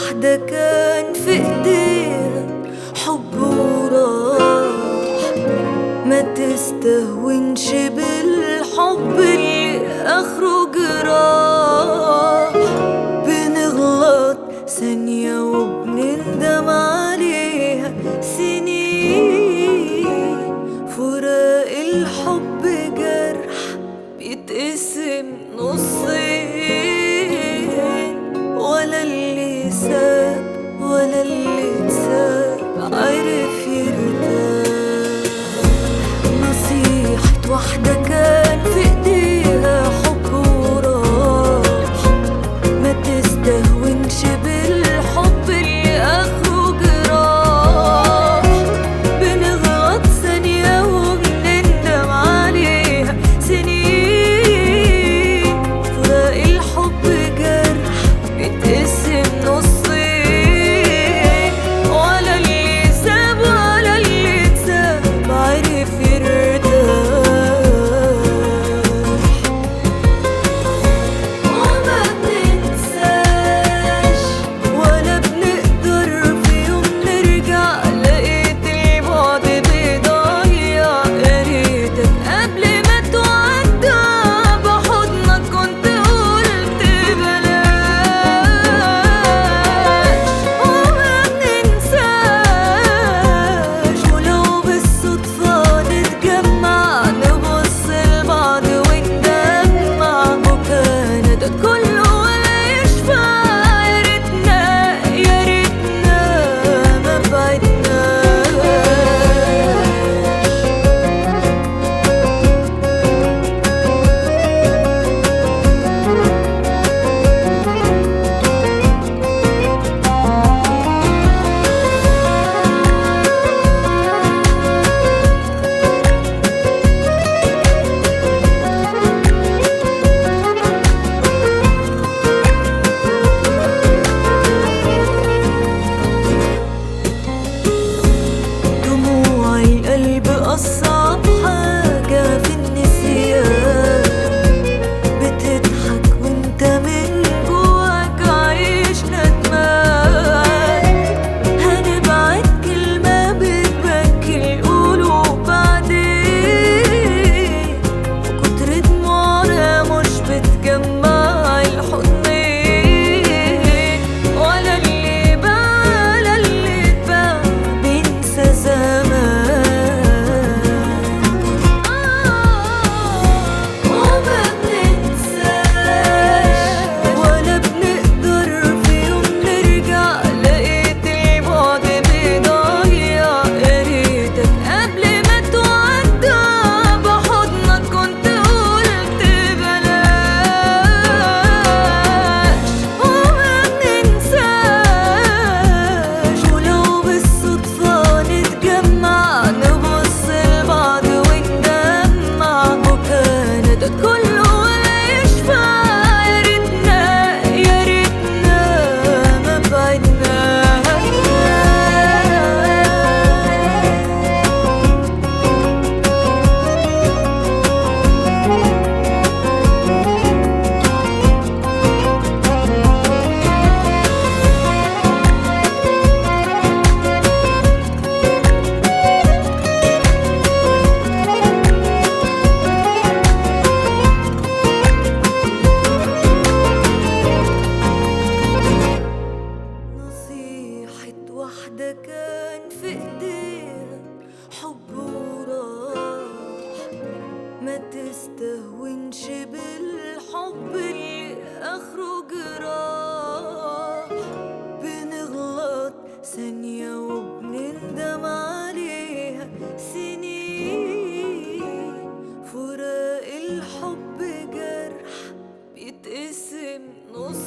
واحدة كان في ايديها حب وراح ما تستهونش بالحب اللي اخره جراح بنغلط ثانية وبنندم عليها سنين فراق الحب جرح بيتقسم نصين ولا اللي ساب ولا اللي اتساب عرف يرتاح نصيحة واحدة كان في ايديها حب وراح ما تستهونش بالحب اللي اخره جراح بنغلط ثانية وبنندم عليها سنين فراق الحب جرح بيتقسم نصين ولا اللي ساب ولا اللي اتساب عرف يرتاح وما بننساش ولا بنقدر في يوم نرجع لقيت البعد بيضيع يا ريتك قبل ما تودع بحضنك كنت قلت بلاش وما بننساش ولو بالصدفة نتجمع نبص لبعض وندمع وكان ده كله ولا يشفع يا ريتنا يا ريتنا ما بعدناش دموع القلب أصعب حاجة في النسيان بتضحك وانت من جواك عايش ندمان هنبعت كلمة بتبكي القلوب بعدين وكتر دموعنا مش بتجمع الحضنين ولا اللي باع ولا اللي اتباع بينسى زمان وما بننساش ولا بنقدر في يوم نرجع لقيت البعد بيضيع يا ريتك قبل ما تودع بحضنك كنت قلت بلاش وما بننساش ولو بالصدفة نتجمع نبص لبعض وندمع وكان ده كله ولا يشفع يا ريتنا يا ريتنا ما بعدناش نصيحة واحدة كان في ايديها حب وراح ما تستهونش بالحب اللي اخره جراح بنغلط ثانية وبنندم عليها سنين فراق الحب جرح بيتقسم نص